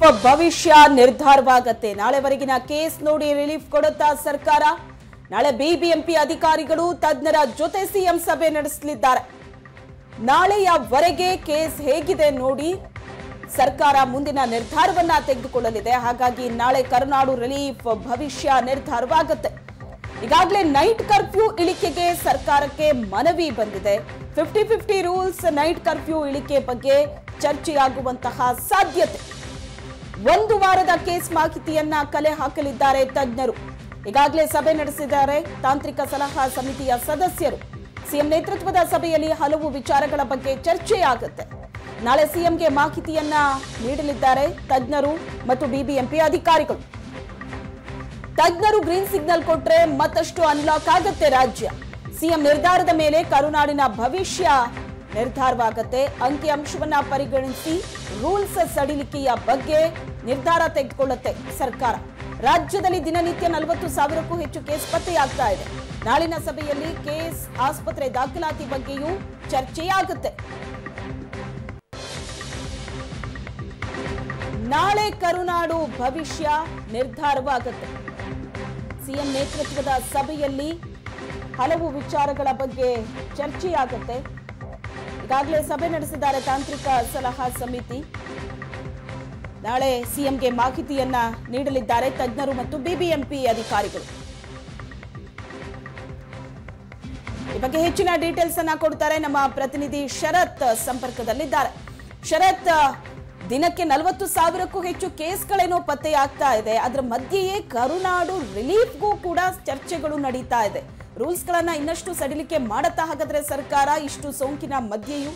ಭವಿಷ್ಯ ನಿರ್ಧಾರವಾಗತ್ತೆ ನಾಳೆವರೆಗಿನ ಕೇಸ್ ನೋಡಿ ರಿಲೀಫ್ ಕೊಡುತ್ತಾ ಸರ್ಕಾರ ನಾಳೆ ಬಿಬಿಎಂಪಿ ಅಧಿಕಾರಿಗಳು ತಜ್ಞರ ಜೊತೆ ಸಿಎಂ ಸಭೆ ನಡೆಸಲಿದ್ದಾರೆ ನಾಳೆಯವರೆಗೆ ಕೇಸ್ ಹೇಗಿದೆ ನೋಡಿ ಸರ್ಕಾರ ಮುಂದಿನ ನಿರ್ಧಾರವನ್ನ ತೆಗೆದುಕೊಳ್ಳಲಿದೆ ಹಾಗಾಗಿ ನಾಳೆ ಕರುನಾಡು ರಿಲೀಫ್ ಭವಿಷ್ಯ ನಿರ್ಧಾರವಾಗುತ್ತೆ ಈಗಾಗಲೇ ನೈಟ್ ಕರ್ಫ್ಯೂ ಇಳಿಕೆಗೆ ಸರ್ಕಾರಕ್ಕೆ ಮನವಿ ಬಂದಿದೆ fifty fifty rules night curfew ಇಳಿಕೆ ಬಗ್ಗೆ ಚರ್ಚೆಯಾಗುವಂತಹ ಸಾಧ್ಯತೆ ಒಂದು ವಾರದ ಕೇಸ್ ಮಾಹಿತಿಯನ್ನ ಕಲೆ ಹಾಕಲಿದ್ದಾರೆ ತಜ್ಞರು ಈಗಾಗಲೇ ಸಭೆ ನಡೆಸಿದ್ದಾರೆ ತಾಂತ್ರಿಕ ಸಲಹಾ ಸಮಿತಿಯ ಸದಸ್ಯರು ಸಿಎಂ ನೇತೃತ್ವದ ಸಭೆಯಲ್ಲಿ ಹಲವು ವಿಚಾರಗಳ ಬಗ್ಗೆ ಚರ್ಚೆಯಾಗುತ್ತೆ ನಾಳೆ ಸಿಎಂಗೆ ಮಾಹಿತಿಯನ್ನ ನೀಡಲಿದ್ದಾರೆ ತಜ್ಞರು ಮತ್ತು ಬಿಬಿಎಂಪಿ ಅಧಿಕಾರಿಗಳು ತಜ್ಞರು ಗ್ರೀನ್ ಸಿಗ್ನಲ್ ಕೊಟ್ರೆ ಮತ್ತಷ್ಟು ಅನ್ಲಾಕ್ ಆಗತ್ತೆ ರಾಜ್ಯ ಸಿಎಂ ನಿರ್ಧಾರದ ಮೇಲೆ ಕರುನಾಡಿನ ಭವಿಷ್ಯ ನಿರ್ಧಾರವಾಗತ್ತೆ ಅಂಕಿ ಅಂಶವನ್ನ ಪರಿಗಣಿಸಿ ರೂಲ್ಸ್ ಸಡಿಲಿಕೆಯ ಬಗ್ಗೆ ನಿರ್ಧಾರ ತೆಗೆದುಕೊಳ್ಳುತ್ತೆ ಸರ್ಕಾರ ರಾಜ್ಯದಲ್ಲಿ ದಿನನಿತ್ಯ ನಲವತ್ತು ಸಾವಿರಕ್ಕೂ ಹೆಚ್ಚು ಕೇಸ್ ಪತ್ತೆಯಾಗ್ತಾ ಇದೆ ನಾಳಿನ ಸಭೆಯಲ್ಲಿ ಕೇಸ್ ಆಸ್ಪತ್ರೆ ದಾಖಲಾತಿ ಬಗ್ಗೆಯೂ ಚರ್ಚೆಯಾಗುತ್ತೆ ನಾಳೆ ಕರುನಾಡು ಭವಿಷ್ಯ ನಿರ್ಧಾರವಾಗುತ್ತೆ ಸಿಎಂ ನೇತೃತ್ವದ ಸಭೆಯಲ್ಲಿ ಹಲವು ವಿಚಾರಗಳ ಬಗ್ಗೆ ಚರ್ಚೆಯಾಗುತ್ತೆ ಈಗಾಗಲೇ ಸಭೆ ನಡೆಸಿದ್ದಾರೆ ತಾಂತ್ರಿಕ ಸಲಹಾ ಸಮಿತಿ ನಾಳೆ ಸಿಎಂಗೆ ಮಾಹಿತಿಯನ್ನ ನೀಡಲಿದ್ದಾರೆ ತಜ್ಞರು ಮತ್ತು ಬಿಬಿಎಂಪಿ ಅಧಿಕಾರಿಗಳು ಈ ಬಗ್ಗೆ ಹೆಚ್ಚಿನ ಡೀಟೇಲ್ಸ್ ಅನ್ನ ಕೊಡ್ತಾರೆ ನಮ್ಮ ಪ್ರತಿನಿಧಿ ಶರತ್ ಸಂಪರ್ಕದಲ್ಲಿದ್ದಾರೆ ಶರತ್ ದಿನಕ್ಕೆ ನಲವತ್ತು ಸಾವಿರಕ್ಕೂ ಹೆಚ್ಚು ಕೇಸ್ಗಳೇನೋ ಪತ್ತೆಯಾಗ್ತಾ ಇದೆ ಅದರ ಮಧ್ಯೆಯೇ ಕರುನಾಡು ರಿಲೀಫ್ಗೂ ಕೂಡ ಚರ್ಚೆಗಳು ನಡೀತಾ ಇದೆ ರೂಲ್ಸ್ ಗಳನ್ನ ಇನ್ನಷ್ಟು ಸಡಿಲಿಕೆ ಮಾಡತ್ತಾ ಹಾಗಾದ್ರೆ ಸರ್ಕಾರ ಇಷ್ಟು ಸೋಂಕಿನ ಮಧ್ಯೆಯೂ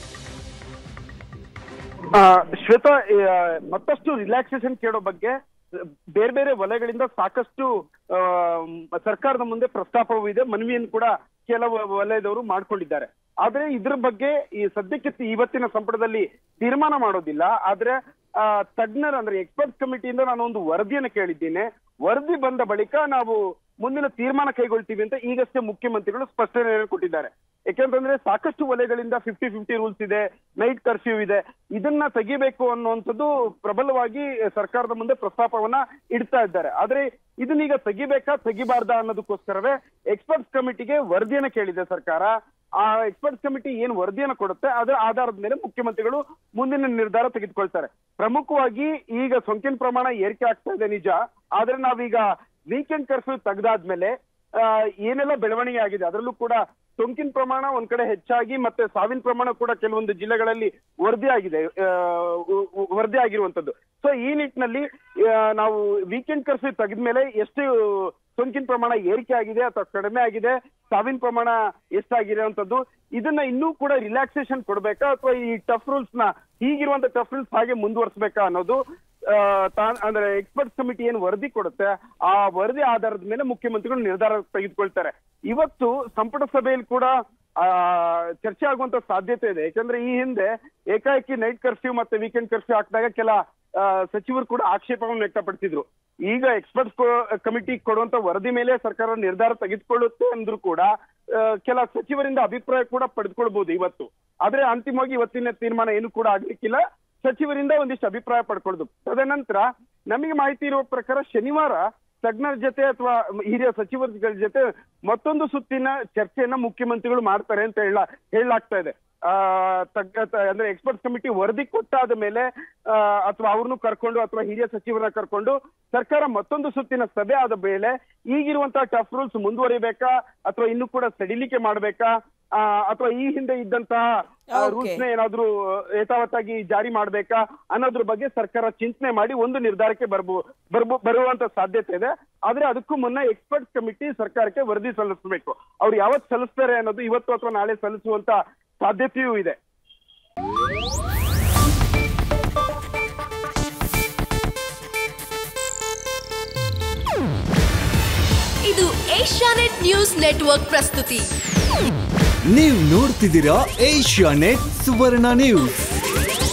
ಆ, ಶ್ವೇತಾ ಆ, ಮತ್ತಷ್ಟು ರಿಲ್ಯಾಕ್ಸೇಷನ್ ಕೇಳೋ ಬಗ್ಗೆ ಬೇರೆ ಬೇರೆ ವಲಯಗಳಿಂದ ಸಾಕಷ್ಟು ಆ, ಸರ್ಕಾರದ ಮುಂದೆ ಪ್ರಸ್ತಾಪವೂ ಇದೆ ಮನವಿಯನ್ನು ಕೂಡ ಕೆಲವು ವಲಯದವರು ಮಾಡ್ಕೊಂಡಿದ್ದಾರೆ ಆದ್ರೆ ಇದ್ರ ಬಗ್ಗೆ ಈ ಸದ್ಯಕ್ಕೆ ಇವತ್ತಿನ ಸಂಪುಟದಲ್ಲಿ ತೀರ್ಮಾನ ಮಾಡೋದಿಲ್ಲ ಆದ್ರೆ ಆ, ತಜ್ಞರ ಅಂದ್ರೆ ಎಕ್ಸ್ಪರ್ಟ್ ಕಮಿಟಿಯಿಂದ ನಾನು ಒಂದು ವರದಿಯನ್ನು ಕೇಳಿದ್ದೇನೆ ವರದಿ ಬಂದ ಬಳಿಕ ನಾವು ಮುಂದಿನ ತೀರ್ಮಾನ ಕೈಗೊಳ್ತೀವಿ ಅಂತ ಈಗಷ್ಟೇ ಮುಖ್ಯಮಂತ್ರಿಗಳು ಸ್ಪಷ್ಟನೆಯನ್ನು ಕೊಟ್ಟಿದ್ದಾರೆ ಯಾಕೆಂತಂದ್ರೆ ಸಾಕಷ್ಟು ವಲಯಗಳಿಂದ ಫಿಫ್ಟಿ ಫಿಫ್ಟಿ ರೂಲ್ಸ್ ಇದೆ ನೈಟ್ ಕರ್ಫ್ಯೂ ಇದೆ ಇದನ್ನ ತೆಗಿಬೇಕು ಅನ್ನುವಂಥದ್ದು ಪ್ರಬಲವಾಗಿ ಸರ್ಕಾರದ ಮುಂದೆ ಪ್ರಸ್ತಾಪವನ್ನ ಇಡ್ತಾ ಇದ್ದಾರೆ ಆದ್ರೆ ಇದನ್ನೀಗ ತೆಗಿಬೇಕಾ ತೆಗಿಬಾರ್ದಾ ಅನ್ನೋದಕ್ಕೋಸ್ಕರವೇ ಎಕ್ಸ್ಪರ್ಟ್ಸ್ ಕಮಿಟಿಗೆ ವರದಿಯನ್ನ ಕೇಳಿದೆ ಸರ್ಕಾರ ಆ ಎಕ್ಸ್ಪರ್ಟ್ಸ್ ಕಮಿಟಿ ಏನ್ ವರದಿಯನ್ನ ಕೊಡುತ್ತೆ ಅದರ ಆಧಾರದ ಮೇಲೆ ಮುಖ್ಯಮಂತ್ರಿಗಳು ಮುಂದಿನ ನಿರ್ಧಾರ ತೆಗೆದುಕೊಳ್ತಾರೆ ಪ್ರಮುಖವಾಗಿ ಈಗ ಸೋಂಕಿನ ಪ್ರಮಾಣ ಏರಿಕೆ ಆಗ್ತಾ ಇದೆ ನಿಜ ಆದ್ರೆ ನಾವೀಗ ವೀಕೆಂಡ್ ಕರ್ಫ್ಯೂ ತೆಗೆದಾದ್ಮೇಲೆ ಆ, ಏನೆಲ್ಲ ಬೆಳವಣಿಗೆ ಆಗಿದೆ ಅದರಲ್ಲೂ ಕೂಡ ಸೋಂಕಿನ ಪ್ರಮಾಣ ಒಂದ್ ಕಡೆ ಹೆಚ್ಚಾಗಿ ಮತ್ತೆ ಸಾವಿನ ಪ್ರಮಾಣ ಕೂಡ ಕೆಲವೊಂದು ಜಿಲ್ಲೆಗಳಲ್ಲಿ ವರದಿ ಆಗಿದೆ ಆ, ಉ- ಉ- ವರದಿ ಆಗಿರುವಂತದ್ದು ಸೊ ಈ ನಿಟ್ಟಿನಲ್ಲಿ ಆ, ನಾವು ವೀಕೆಂಡ್ ಕರ್ಫ್ಯೂ ತೆಗೆದ್ಮೇಲೆ ಎಷ್ಟು ಸೋಂಕಿನ ಪ್ರಮಾಣ ಏರಿಕೆ ಆಗಿದೆ ಅಥವಾ ಕಡಿಮೆ ಆಗಿದೆ ಸಾವಿನ ಪ್ರಮಾಣ ಎಷ್ಟಾಗಿದೆ ಅಂತದ್ದು ಇದನ್ನ ಇನ್ನೂ ಕೂಡ ರಿಲ್ಯಾಕ್ಸೇಷನ್ ಕೊಡ್ಬೇಕಾ ಅಥವಾ ಈ ಟಫ್ ರೂಲ್ಸ್ ನ ಹೀಗಿರುವಂತ ಟಫ್ ರೂಲ್ಸ್ ಹಾಗೆ ಮುಂದುವರಿಸಬೇಕಾ ಅನ್ನೋದು ಆ, ತಾನ್ ಅಂದ್ರೆ ಎಕ್ಸ್ಪರ್ಟ್ ಕಮಿಟಿ ಏನು ವರದಿ ಕೊಡುತ್ತೆ ಆ ವರದಿ ಆಧಾರದ ಮೇಲೆ ಮುಖ್ಯಮಂತ್ರಿಗಳು ನಿರ್ಧಾರ ತೆಗೆದುಕೊಳ್ತಾರೆ ಇವತ್ತು ಸಂಪುಟ ಸಭೆಯಲ್ಲಿ ಕೂಡ ಆ ಚರ್ಚೆ ಆಗುವಂತ ಸಾಧ್ಯತೆ ಇದೆ ಯಾಕಂದ್ರೆ ಈ ಹಿಂದೆ ಏಕಾಏಕಿ ನೈಟ್ ಕರ್ಫ್ಯೂ ಮತ್ತೆ ವೀಕೆಂಡ್ ಕರ್ಫ್ಯೂ ಹಾಕಿದಾಗ ಕೆಲ ಆ, ಸಚಿವರು ಕೂಡ ಆಕ್ಷೇಪವನ್ನು ವ್ಯಕ್ತಪಡಿಸಿದ್ರು ಈಗ ಎಕ್ಸ್ಪರ್ಟ್ ಕಮಿಟಿ ಕೊಡುವಂತ ವರದಿ ಮೇಲೆ ಸರ್ಕಾರ ನಿರ್ಧಾರ ತೆಗೆದುಕೊಳ್ಳುತ್ತೆ ಅಂದ್ರೂ ಕೂಡ ಆ, ಕೆಲ ಸಚಿವರಿಂದ ಅಭಿಪ್ರಾಯ ಕೂಡ ಪಡೆದುಕೊಳ್ಬಹುದು ಇವತ್ತು ಆದ್ರೆ ಅಂತಿಮವಾಗಿ ಇವತ್ತಿನ ತೀರ್ಮಾನ ಏನು ಕೂಡ ಆಗ್ಲಿಕ್ಕಿಲ್ಲ ಸಚಿವರಿಂದ ಒಂದಿಷ್ಟು ಅಭಿಪ್ರಾಯ ಪಡ್ಕೊಳ್ಳೋದು ತದನಂತರ ನಮಗೆ ಮಾಹಿತಿ ಇರುವ ಪ್ರಕಾರ ಶನಿವಾರ ತಜ್ಞರ ಜೊತೆ ಅಥವಾ ಹಿರಿಯ ಸಚಿವರ ಜೊತೆ ಮತ್ತೊಂದು ಸುತ್ತಿನ ಚರ್ಚೆಯನ್ನ ಮುಖ್ಯಮಂತ್ರಿಗಳು ಮಾಡ್ತಾರೆ ಅಂತ ಹೇಳ ಹೇಳಲಾಗ್ತಾ ಇದೆ ಆ ತಜ್ಞ ತ- ಅಂದ್ರೆ ಎಕ್ಸ್ಪರ್ಟ್ ಕಮಿಟಿ ವರದಿ ಕೊಟ್ಟಾದ ಮೇಲೆ ಆ, ಅಥವಾ ಅವ್ರನ್ನು ಕರ್ಕೊಂಡು ಅಥವಾ ಹಿರಿಯ ಸಚಿವರನ್ನ ಕರ್ಕೊಂಡು ಸರ್ಕಾರ ಮತ್ತೊಂದು ಸುತ್ತಿನ ಸಭೆ ಆದ ಮೇಲೆ ಈಗಿರುವಂತಹ ಟಫ್ ರೂಲ್ಸ್ ಮುಂದುವರಿಬೇಕಾ ಅಥವಾ ಇನ್ನೂ ಕೂಡ ಸಡಿಲಿಕೆ ಮಾಡ್ಬೇಕಾ ಆ, ಅಥವಾ ಈ ಹಿಂದೆ ಇದ್ದಂತಹ Okay. ರೂಲ್ಸ್ ನ ಏನಾದ್ರೂ ಯಥಾವತ್ತಾಗಿ ಜಾರಿ ಮಾಡ್ಬೇಕಾ ಅನ್ನೋದ್ರ ಬಗ್ಗೆ ಸರ್ಕಾರ ಚಿಂತನೆ ಮಾಡಿ ಒಂದು ನಿರ್ಧಾರಕ್ಕೆ ಬರ್ಬೋ ಬರ್ಬೋ ಬರುವಂತ ಸಾಧ್ಯತೆ ಇದೆ ಆದ್ರೆ ಅದಕ್ಕೂ ಮುನ್ನ ಎಕ್ಸ್ಪರ್ಟ್ ಕಮಿಟಿ ಸರ್ಕಾರಕ್ಕೆ ವರದಿ ಸಲ್ಲಿಸಬೇಕು ಅವ್ರು ಯಾವತ್ ಸಲ್ಲಿಸ್ತಾರೆ ಅನ್ನೋದು ಇವತ್ತು ಅಥವಾ ನಾಳೆ ಸಲ್ಲಿಸುವಂತ ಸಾಧ್ಯತೆಯೂ ಇದೆ ಇದು ಏಷ್ಯಾನೆಟ್ ನ್ಯೂಸ್ ನೆಟ್ವರ್ಕ್ ಪ್ರಸ್ತುತಿ ನೀವು ನೋಡ್ತಿದ್ದೀರಾ ಏಷ್ಯಾ ನೆಟ್ ಸುವರ್ಣ ನ್ಯೂಸ್